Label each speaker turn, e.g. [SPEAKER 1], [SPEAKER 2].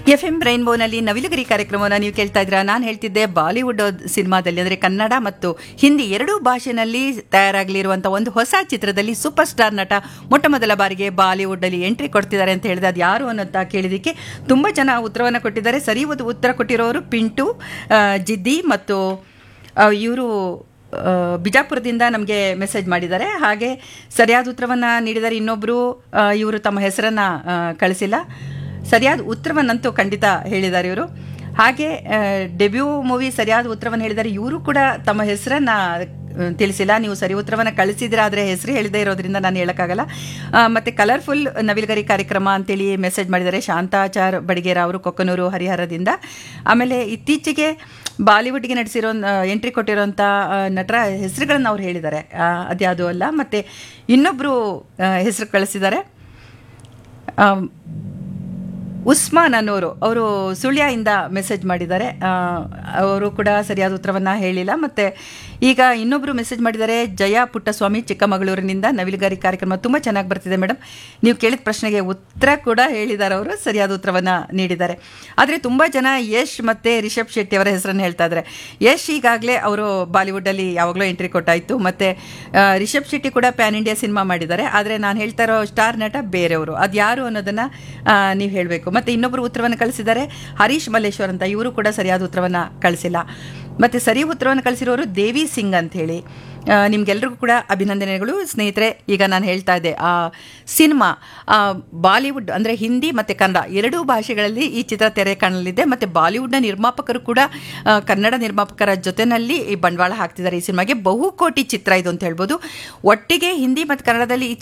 [SPEAKER 1] F M ರೈನ್ಬೋನಲ್ಲಿ ನವಿಲುಗರಿ ಕಾರ್ಯಕ್ರಮವನ್ನು ನೀವು ಕೇಳ್ತಾ ಇದ್ದೀರಾ ನಾನು ಹೇಳ್ತಿದ್ದೆ ಬಾಲಿವುಡ್ ಸಿನಿಮಾದಲ್ಲಿ ಅಂದರೆ ಕನ್ನಡ ಮತ್ತು ಹಿಂದಿ ಎರಡೂ ಭಾಷೆನಲ್ಲಿ ತಯಾರಾಗಲಿರುವಂಥ ಒಂದು ಹೊಸ ಚಿತ್ರದಲ್ಲಿ ಸೂಪರ್ ಸ್ಟಾರ್ ನಟ ಮೊಟ್ಟ ಮೊದಲ ಬಾರಿಗೆ ಬಾಲಿವುಡ್ನಲ್ಲಿ ಎಂಟ್ರಿ ಕೊಡ್ತಿದ್ದಾರೆ ಅಂತ ಹೇಳಿದೆ ಅದು ಯಾರು ಅನ್ನೋಂತ ಕೇಳಿದಕ್ಕೆ ತುಂಬ ಜನ ಉತ್ತರವನ್ನು ಕೊಟ್ಟಿದ್ದಾರೆ ಸರಿ ಒಂದು ಉತ್ತರ ಕೊಟ್ಟಿರೋರು ಪಿಂಟು ಆ, ಜಿದ್ದಿ ಮತ್ತು ಇವರು ಬಿಜಾಪುರದಿಂದ ನಮಗೆ ಮೆಸೇಜ್ ಮಾಡಿದ್ದಾರೆ ಹಾಗೆ ಸರಿಯಾದ ಉತ್ತರವನ್ನು ನೀಡಿದ್ದಾರೆ ಇನ್ನೊಬ್ಬರು ಇವರು ತಮ್ಮ ಹೆಸರನ್ನು ಕಳಿಸಿಲ್ಲ ಸರಿಯಾದ ಉತ್ತರವನ್ನಂತೂ ಖಂಡಿತ ಹೇಳಿದ್ದಾರೆ ಇವರು ಹಾಗೆ ಡೆಬ್ಯೂ ಮೂವಿ ಸರಿಯಾದ ಉತ್ತರವನ್ನು ಹೇಳಿದ್ದಾರೆ ಇವರು ಕೂಡ ತಮ್ಮ ಹೆಸರನ್ನು ತಿಳಿಸಿಲ್ಲ ನೀವು ಸರಿ ಉತ್ತರವನ್ನು ಕಳಿಸಿದ್ರೆ ಆದರೆ ಹೆಸರು ಹೇಳಿದೆ ಇರೋದ್ರಿಂದ ನಾನು ಹೇಳೋಕ್ಕಾಗಲ್ಲ ಆ, ಮತ್ತೆ ಕಲರ್ಫುಲ್ ನವಿಲುಗರಿ ಕಾರ್ಯಕ್ರಮ ಅಂತೇಳಿ ಮೆಸೇಜ್ ಮಾಡಿದ್ದಾರೆ ಶಾಂತಾಚಾರ್ ಬಡಿಗೇರ ಅವರು ಕೊಕ್ಕನೂರು ಹರಿಹರದಿಂದ ಆಮೇಲೆ ಇತ್ತೀಚೆಗೆ ಬಾಲಿವುಡ್ಗೆ ನಡೆಸಿರೋ ಎಂಟ್ರಿ ಕೊಟ್ಟಿರೋಂಥ ಆ, ನಟರ ಹೆಸರುಗಳನ್ನು ಅವ್ರು ಹೇಳಿದ್ದಾರೆ ಆ, ಅದ್ಯಾವುದೂ ಅಲ್ಲ ಮತ್ತು ಇನ್ನೊಬ್ಬರು ಹೆಸರು ಕಳಿಸಿದ್ದಾರೆ ಆಮ್, ಉಸ್ಮಾನ್ ಅನ್ನೋರು ಅವರು ಸುಳ್ಯದಿಂದ ಮೆಸೇಜ್ ಮಾಡಿದ್ದಾರೆ ಆ, ಅವರು ಕೂಡ ಸರಿಯಾದ ಉತ್ತರವನ್ನು ಹೇಳಿಲ್ಲ ಮತ್ತು ಈಗ ಇನ್ನೊಬ್ಬರು ಮೆಸೇಜ್ ಮಾಡಿದ್ದಾರೆ ಜಯ ಪುಟ್ಟಸ್ವಾಮಿ ಚಿಕ್ಕಮಗಳೂರಿನಿಂದ ನವಿಲುಗಾರಿ ಕಾರ್ಯಕ್ರಮ ತುಂಬ ಚೆನ್ನಾಗಿ ಬರ್ತಿದೆ ಮೇಡಮ್ ನೀವು ಕೇಳಿದ ಪ್ರಶ್ನೆಗೆ ಉತ್ತರ ಕೂಡ ಹೇಳಿದ್ದಾರೆ ಅವರು ಸರಿಯಾದ ಉತ್ತರವನ್ನು ನೀಡಿದ್ದಾರೆ ಆದರೆ ತುಂಬ ಜನ ಯಶ್ ಮತ್ತು ರಿಷಬ್ ಶೆಟ್ಟಿ ಅವರ ಹೆಸರನ್ನು ಹೇಳ್ತಾ ಇದ್ದಾರೆ ಯಶ್ ಈಗಾಗಲೇ ಅವರು ಬಾಲಿವುಡ್ಡಲ್ಲಿ ಯಾವಾಗಲೂ ಎಂಟ್ರಿ ಕೊಟ್ಟಾಯಿತು ಮತ್ತು ರಿಷಬ್ ಶೆಟ್ಟಿ ಕೂಡ ಪ್ಯಾನ್ ಇಂಡಿಯಾ ಸಿನಿಮಾ ಮಾಡಿದ್ದಾರೆ ಆದರೆ ನಾನು ಹೇಳ್ತಾ ಇರೋ ಸ್ಟಾರ್ ನಟ ಬೇರೆಯವರು ಅದು ಯಾರು ಅನ್ನೋದನ್ನು ನೀವು ಹೇಳಬೇಕು ಮತ್ತು ಇನ್ನೊಬ್ಬರು ಉತ್ತರವನ್ನು ಕಳಿಸಿದ್ದಾರೆ ಹರೀಶ್ ಮಲ್ಲೇಶ್ವರ್ ಅಂತ ಇವರು ಕೂಡ ಸರಿಯಾದ ಉತ್ತರವನ್ನು ಕಳಿಸಿಲ್ಲ ಮತ್ತು ಸರಿ ಉತ್ತರವನ್ನು ಕಳಿಸಿರೋರು ದೇವಿ ಸಿಂಗ್ ಅಂತ ಹೇಳಿ ಆ, ನಿಮ್ಗೆಲ್ರಿಗೂ ಕೂಡ ಅಭಿನಂದನೆಗಳು ಸ್ನೇಹಿತರೆ ಈಗ ನಾನು ಹೇಳ್ತಾ ಇದ್ದೆ ಆ ಸಿನಿಮಾ ಆ, ಬಾಲಿವುಡ್ ಅಂದರೆ ಹಿಂದಿ ಮತ್ತು ಕನ್ನಡ ಎರಡೂ ಭಾಷೆಗಳಲ್ಲಿ ಈ ಚಿತ್ರ ತೆರೆ ಕಾಣಲಿದೆ ಮತ್ತು ಬಾಲಿವುಡ್ನ ನಿರ್ಮಾಪಕರು ಕೂಡ ಆ, ಕನ್ನಡ ನಿರ್ಮಾಪಕರ ಜೊತೆನಲ್ಲಿ ಈ ಬಂಡವಾಳ ಹಾಕ್ತಿದ್ದಾರೆ ಈ ಸಿನಿಮಾಗೆ ಬಹುಕೋಟಿ ಚಿತ್ರ ಇದು ಅಂತ ಹೇಳ್ಬೋದು ಒಟ್ಟಿಗೆ ಹಿಂದಿ ಮತ್ತು ಕನ್ನಡದಲ್ಲಿ ಈ